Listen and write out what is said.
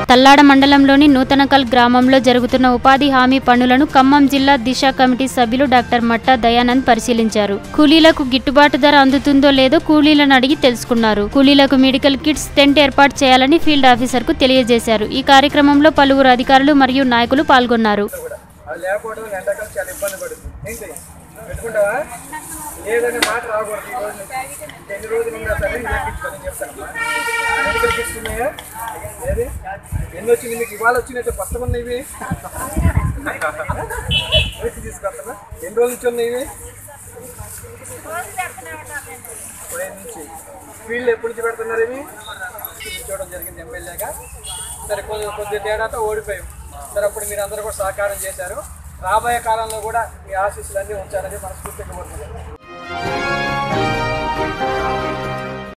తల్లాడ మండలంలోని నూతనకల్ గ్రామంలో జరుగుతున్న ఉపాధి హామీ పనులను ఖమ్మం జిల్లా దిశ కమిటీ సభ్యులు డాక్టర్ మట్టా దయానంద్ పరిశీలించారు కూలీలకు గిట్టుబాటు ధర అందుతుందో లేదో కూలీలను అడిగి తెలుసుకున్నారు కూలీలకు మెడికల్ కిట్స్ టెంట్ ఏర్పాటు చేయాలని ఫీల్డ్ ఆఫీసర్ కు తెలియజేశారు ఈ కార్యక్రమంలో పలువురు అధికారులు మరియు నాయకులు పాల్గొన్నారు అది లేకపోవడం వల్ల ఎండాకాలం చాలా ఇబ్బంది పడుతుంది ఏంటి పెట్టుకుంటావా లేదనే మాట రాకూడదు ఈ రోజు నుంచి. ఎన్ని రోజులు ఉన్నా సరే నేను ఎక్కించుకోని చెప్తాను మెడికల్ కిట్స్ ఉన్నాయా ఏది ఎన్ని వచ్చింది మీకు ఇవాళ వచ్చినట్టు ఫస్ట్ ఉన్నాయి ఇవి వచ్చి తీసుకొస్తానా ఎన్ని రోజుల నుంచి ఉన్నాయి ఇవి ఉదయం నుంచి ఫీల్డ్ ఎప్పటి నుంచి పెడుతున్నారు ఇవి చూడడం జరిగింది ఎమ్మెల్యేగా సరే కొద్ది కొద్ది తేడాతో ఓడిపోయాం సరే అప్పుడు మీరు అందరూ కూడా సహకారం చేశారు రాబోయే కాలంలో కూడా మీ ఆశీస్సులు అన్నీ ఉంచాలని మనస్ఫూర్తిగా కోరుతున్నాను